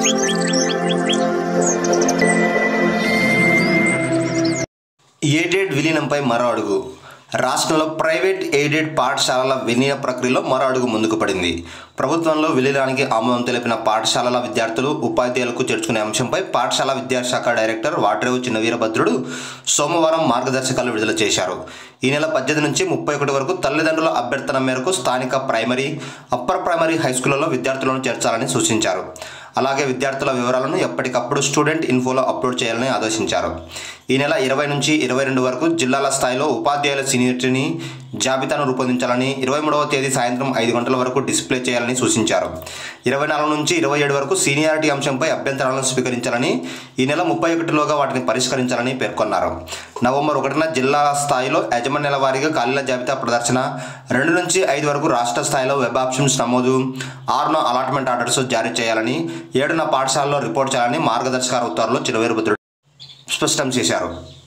aided విలీనంపై మరో అడుగు రాష్ట్రంలో ప్రైవేట్ ఎయిడెడ్ పాఠశాలల విలీన ప్రక్రియలో మరో అడుగు ముందుకు పడింది ప్రభుత్వంలో విలీనానికి ఆమోదం తెలిపిన పాఠశాలల విద్యార్థులు ఉపాధ్యాయులకు చేర్చుకునే అంశంపై పాఠశాల విద్యాశాఖ డైరెక్టర్ వాటరేవు చిన్న వీరభద్రుడు సోమవారం మార్గదర్శకాలు విడుదల చేశారు ఈ నెల పద్దెనిమిది నుంచి ముప్పై ఒకటి వరకు తల్లిదండ్రుల అభ్యర్థన మేరకు స్థానిక ప్రైమరీ అప్పర్ ప్రైమరీ హై స్కూళ్లలో విద్యార్థులను చేర్చాలని సూచించారు అలాగే విద్యార్థుల వివరాలను ఎప్పటికప్పుడు స్టూడెంట్ ఇన్ఫోలో అప్లోడ్ చేయాలని ఆదేశించారు ఈ నెల ఇరవై నుంచి ఇరవై రెండు వరకు జిల్లాల స్థాయిలో ఉపాధ్యాయుల సీనియర్టీని జాబితాను రూపొందించాలని ఇరవై మూడవ తేదీ సాయంత్రం ఐదు గంటల వరకు డిస్ప్లే చేయాలని సూచించారు ఇరవై నాలుగు నుంచి ఇరవై ఏడు వరకు సీనియారిటీ అంశంపై అభ్యంతరాలను స్వీకరించాలని ఈ నెల ముప్పై ఒకటిలోగా వాటిని పరిష్కరించాలని పేర్కొన్నారు నవంబర్ ఒకటిన జిల్లా స్థాయిలో యాజమాన్యాల వారీగా ఖాళీల జాబితా ప్రదర్శన రెండు నుంచి ఐదు వరకు రాష్ట్ర స్థాయిలో వెబ్ ఆప్షన్స్ నమోదు ఆరున అలాట్మెంట్ ఆర్డర్స్ జారీ చేయాలని ఏడున పాఠశాలలో రిపోర్ట్ చేయాలని మార్గదర్శక ఉత్తర్వులు చిరువేరుబుద్ధుడు స్పష్టం చేశారు